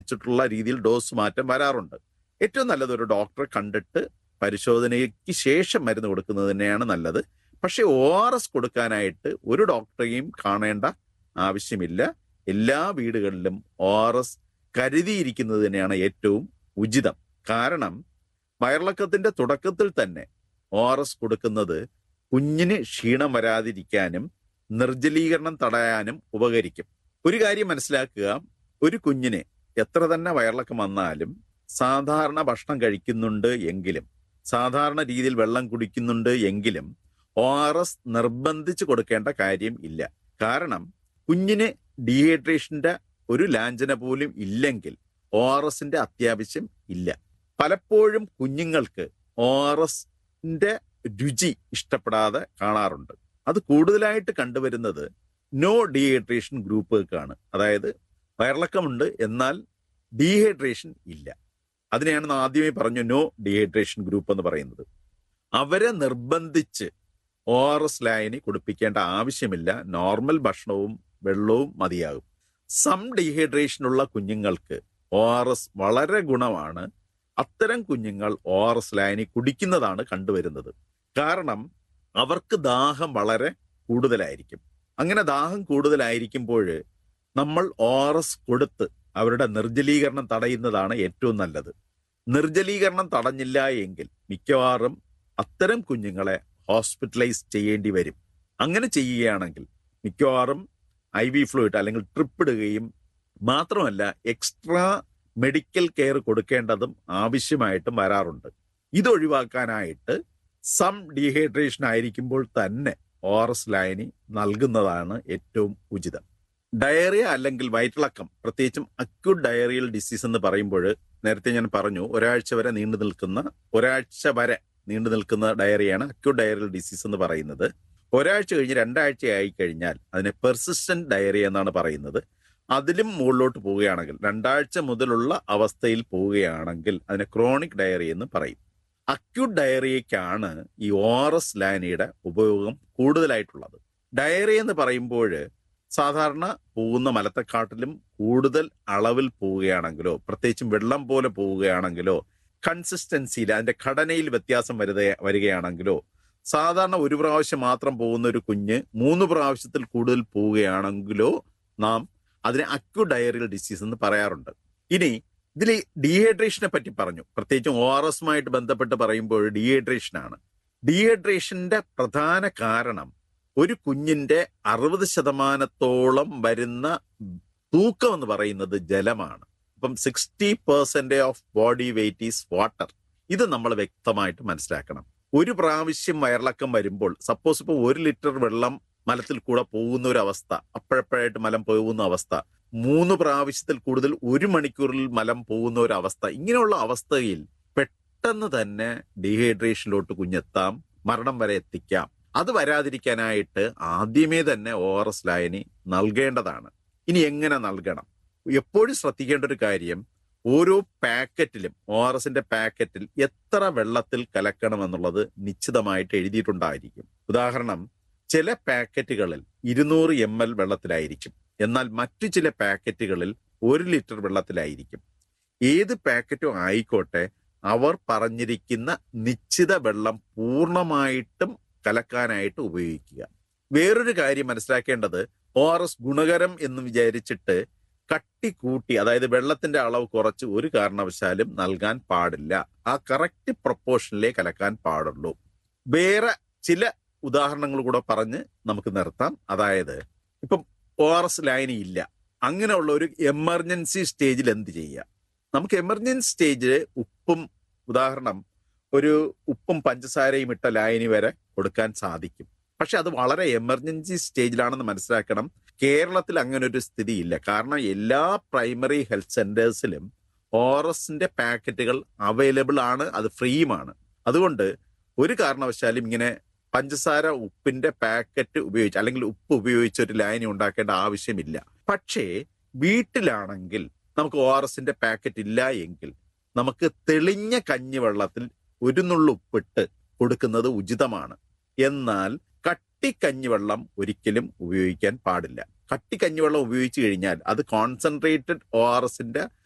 അതിനനുസരിച്ചിട്ടുള്ള രീതിയിൽ ഡോസ് മാറ്റം വരാറുണ്ട് ഏറ്റവും നല്ലത് ഒരു ഡോക്ടറെ കണ്ടിട്ട് പരിശോധനയ്ക്ക് ശേഷം മരുന്ന് കൊടുക്കുന്നത് തന്നെയാണ് നല്ലത് പക്ഷെ ഒ ആർ എസ് കൊടുക്കാനായിട്ട് ഒരു ഡോക്ടറെയും കാണേണ്ട ആവശ്യമില്ല എല്ലാ വീടുകളിലും ഒ ആർ എസ് കരുതിയിരിക്കുന്നത് തന്നെയാണ് ഏറ്റവും ഉചിതം കാരണം വയറിളക്കത്തിന്റെ തുടക്കത്തിൽ തന്നെ ഒ ആർ എസ് കൊടുക്കുന്നത് കുഞ്ഞിന് ക്ഷീണം വരാതിരിക്കാനും നിർജ്ജലീകരണം തടയാനും ഉപകരിക്കും ഒരു കാര്യം മനസ്സിലാക്കുക ഒരു കുഞ്ഞിന് എത്ര തന്നെ വയറിളക്കം വന്നാലും സാധാരണ ഭക്ഷണം കഴിക്കുന്നുണ്ട് എങ്കിലും സാധാരണ രീതിയിൽ വെള്ളം കുടിക്കുന്നുണ്ട് എങ്കിലും ഒ ആർ എസ് നിർബന്ധിച്ച് കൊടുക്കേണ്ട കാര്യം ഇല്ല കാരണം കുഞ്ഞിന് ഡീഹൈഡ്രേഷന്റെ ഒരു ലാഞ്ചന പോലും ഇല്ലെങ്കിൽ ഒ ആർ എസിന്റെ അത്യാവശ്യം ഇല്ല പലപ്പോഴും കുഞ്ഞുങ്ങൾക്ക് ഒ ആർ എസിന്റെ രുചി ഇഷ്ടപ്പെടാതെ കാണാറുണ്ട് അത് കൂടുതലായിട്ട് കണ്ടുവരുന്നത് നോ ഡീഹൈഡ്രേഷൻ ഗ്രൂപ്പുകൾക്കാണ് അതായത് വയറിളക്കമുണ്ട് എന്നാൽ ഡീഹൈഡ്രേഷൻ ഇല്ല അതിനെയാണ് ആദ്യമേ പറഞ്ഞു നോ ഡീഹൈഡ്രേഷൻ ഗ്രൂപ്പ് എന്ന് പറയുന്നത് അവരെ നിർബന്ധിച്ച് ഒ ആർ എസ് ലായനി കുടിപ്പിക്കേണ്ട ആവശ്യമില്ല നോർമൽ ഭക്ഷണവും വെള്ളവും മതിയാകും സം ഡീഹൈഡ്രേഷനുള്ള കുഞ്ഞുങ്ങൾക്ക് ഒ ആർ എസ് വളരെ ഗുണമാണ് അത്തരം കുഞ്ഞുങ്ങൾ ഒ ആർ എസ് ലായനി കുടിക്കുന്നതാണ് കണ്ടുവരുന്നത് കാരണം അവർക്ക് ദാഹം വളരെ കൂടുതലായിരിക്കും അങ്ങനെ ദാഹം കൂടുതലായിരിക്കുമ്പോൾ നമ്മൾ ഒ ആർ എസ് കൊടുത്ത് അവരുടെ നിർജ്ജലീകരണം തടയുന്നതാണ് ഏറ്റവും നല്ലത് നിർജ്ജലീകരണം തടഞ്ഞില്ല എങ്കിൽ മിക്കവാറും അത്തരം കുഞ്ഞുങ്ങളെ ഹോസ്പിറ്റലൈസ് ചെയ്യേണ്ടി വരും അങ്ങനെ ചെയ്യുകയാണെങ്കിൽ മിക്കവാറും ഐ വി ഫ്ലൂയിഡ് അല്ലെങ്കിൽ ട്രിപ്പ് ഇടുകയും മാത്രമല്ല എക്സ്ട്രാ മെഡിക്കൽ കെയർ കൊടുക്കേണ്ടതും ആവശ്യമായിട്ടും വരാറുണ്ട് ഇതൊഴിവാക്കാനായിട്ട് സം ഡീഹൈഡ്രേഷൻ ആയിരിക്കുമ്പോൾ തന്നെ ഒ ആർ എസ് ലൈനി നൽകുന്നതാണ് ഏറ്റവും ഉചിതം ഡയറിയ അല്ലെങ്കിൽ വയറ്റിളക്കം പ്രത്യേകിച്ചും അക്യൂട്ട് ഡയറിയൽ ഡിസീസ് എന്ന് പറയുമ്പോൾ നേരത്തെ ഞാൻ പറഞ്ഞു ഒരാഴ്ച വരെ നീണ്ടു നിൽക്കുന്ന ഒരാഴ്ച വരെ നീണ്ടു നിൽക്കുന്ന ഡയറിയാണ് അക്യൂട്ട് ഡയറിയൽ ഡിസീസ് എന്ന് പറയുന്നത് ഒരാഴ്ച കഴിഞ്ഞ് രണ്ടാഴ്ച ആയി കഴിഞ്ഞാൽ അതിനെ പെർസിസ്റ്റന്റ് ഡയറിയ എന്നാണ് പറയുന്നത് അതിലും മുകളിലോട്ട് പോവുകയാണെങ്കിൽ രണ്ടാഴ്ച മുതലുള്ള അവസ്ഥയിൽ പോവുകയാണെങ്കിൽ അതിനെ ക്രോണിക് ഡയറി എന്ന് പറയും അക്യൂട്ട് ഡയറിയയ്ക്കാണ് ഈ ഒ ആർ എസ് ലാനിയുടെ ഉപയോഗം കൂടുതലായിട്ടുള്ളത് ഡയറി എന്ന് പറയുമ്പോൾ സാധാരണ പോകുന്ന മലത്തെക്കാട്ടിലും കൂടുതൽ അളവിൽ പോവുകയാണെങ്കിലോ പ്രത്യേകിച്ചും വെള്ളം പോലെ പോവുകയാണെങ്കിലോ കൺസിസ്റ്റൻസിയിൽ അതിന്റെ ഘടനയിൽ വ്യത്യാസം വരുത വരികയാണെങ്കിലോ സാധാരണ ഒരു പ്രാവശ്യം മാത്രം പോകുന്ന ഒരു കുഞ്ഞ് മൂന്ന് പ്രാവശ്യത്തിൽ കൂടുതൽ പോവുകയാണെങ്കിലോ നാം അതിനെ അക്യൂട്ട് ഡയറിയൽ ഡിസീസ് എന്ന് പറയാറുണ്ട് ഇനി ഇതിൽ ഡീഹൈഡ്രേഷനെ പറ്റി പറഞ്ഞു പ്രത്യേകിച്ചും ഒ ആർ എസുമായിട്ട് ബന്ധപ്പെട്ട് പറയുമ്പോൾ ഡീഹൈഡ്രേഷൻ ആണ് ഡീഹൈഡ്രേഷന്റെ പ്രധാന കാരണം ഒരു കുഞ്ഞിന്റെ അറുപത് ശതമാനത്തോളം വരുന്ന തൂക്കം എന്ന് പറയുന്നത് ജലമാണ് അപ്പം sixty percent of body weight is water ഇത് നമ്മൾ വ്യക്തമായിട്ട് മനസ്സിലാക്കണം ഒരു പ്രാവശ്യം വയറിളക്കം വരുമ്പോൾ സപ്പോസ് ഇപ്പോൾ ഒരു ലിറ്റർ വെള്ളം മലത്തിൽ കൂടെ പോകുന്ന ഒരു അവസ്ഥ അപ്പോഴപ്പോഴായിട്ട് മലം പോകുന്ന അവസ്ഥ മൂന്ന് പ്രാവശ്യത്തിൽ കൂടുതൽ ഒരു മണിക്കൂറിൽ മലം പോകുന്ന ഒരു അവസ്ഥ ഇങ്ങനെയുള്ള അവസ്ഥയിൽ പെട്ടെന്ന് തന്നെ ഡീഹൈഡ്രേഷനിലോട്ട് കുഞ്ഞെത്താം മരണം വരെ എത്തിക്കാം അത് വരാതിരിക്കാനായിട്ട് ആദ്യമേ തന്നെ ഒ ആർ എസ് ലായനി നൽകേണ്ടതാണ് ഇനി എങ്ങനെ നൽകണം എപ്പോഴും ശ്രദ്ധിക്കേണ്ട ഒരു കാര്യം ഓരോ പാക്കറ്റിലും ഒ ആർ എസിന്റെ പാക്കറ്റിൽ എത്ര വെള്ളത്തിൽ കലക്കണം എന്നുള്ളത് നിശ്ചിതമായിട്ട് എഴുതിയിട്ടുണ്ടായിരിക്കും ഉദാഹരണം ചില പാക്കറ്റുകളിൽ ഇരുന്നൂറ് എം എൽ വെള്ളത്തിലായിരിക്കും എന്നാൽ മറ്റു ചില പാക്കറ്റുകളിൽ ഒരു ലിറ്റർ വെള്ളത്തിലായിരിക്കും ഏത് പാക്കറ്റും ആയിക്കോട്ടെ അവർ പറഞ്ഞിരിക്കുന്ന നിശ്ചിത വെള്ളം പൂർണ്ണമായിട്ടും കലക്കാനായിട്ട് ഉപയോഗിക്കുക വേറൊരു കാര്യം മനസ്സിലാക്കേണ്ടത് ഒ ആർ എസ് ഗുണകരം എന്ന് വിചാരിച്ചിട്ട് കട്ടി കൂട്ടി അതായത് വെള്ളത്തിന്റെ അളവ് കുറച്ച് ഒരു കാരണവശാലും നൽകാൻ പാടില്ല ആ കറക്റ്റ് പ്രൊപ്പോർഷനിലേ കലക്കാൻ പാടുള്ളൂ വേറെ ചില ഉദാഹരണങ്ങൾ കൂടെ പറഞ്ഞ് നമുക്ക് നിർത്താം അതായത് ഇപ്പം ഒ ആർ എസ് ലൈനി ഇല്ല അങ്ങനെയുള്ള ഒരു എമർജൻസി സ്റ്റേജിൽ എന്ത് ചെയ്യുക നമുക്ക് എമർജൻസി സ്റ്റേജിൽ ഉപ്പും ഉദാഹരണം ഒരു ഉപ്പും പഞ്ചസാരയും ഇട്ട ലായനി വരെ കൊടുക്കാൻ സാധിക്കും പക്ഷെ അത് വളരെ എമർജൻസി സ്റ്റേജിലാണെന്ന് മനസ്സിലാക്കണം കേരളത്തിൽ അങ്ങനെ ഒരു സ്ഥിതിയില്ല കാരണം എല്ലാ പ്രൈമറി ഹെൽത്ത് സെന്റേഴ്സിലും ഓറസിന്റെ പാക്കറ്റുകൾ അവൈലബിൾ ആണ് അത് ഫ്രീയുമാണ് അതുകൊണ്ട് ഒരു കാരണവശാലും ഇങ്ങനെ പഞ്ചസാര ഉപ്പിന്റെ പാക്കറ്റ് ഉപയോഗിച്ച് അല്ലെങ്കിൽ ഉപ്പ് ഉപയോഗിച്ച് ഒരു ലൈനി ഉണ്ടാക്കേണ്ട ആവശ്യമില്ല പക്ഷേ വീട്ടിലാണെങ്കിൽ നമുക്ക് ഒ ആർ എസിന്റെ പാക്കറ്റ് ഇല്ല എങ്കിൽ നമുക്ക് തെളിഞ്ഞ കഞ്ഞിവെള്ളത്തിൽ ഒരു നുള്ളു ഉപ്പിട്ട് കൊടുക്കുന്നത് ഉചിതമാണ് എന്നാൽ കട്ടിക്കഞ്ഞിവെള്ളം ഒരിക്കലും ഉപയോഗിക്കാൻ പാടില്ല കട്ടിക്കഞ്ഞിവെള്ളം ഉപയോഗിച്ചു കഴിഞ്ഞാൽ അത് കോൺസെൻട്രേറ്റഡ് ഒ ആർ എസിന്റെ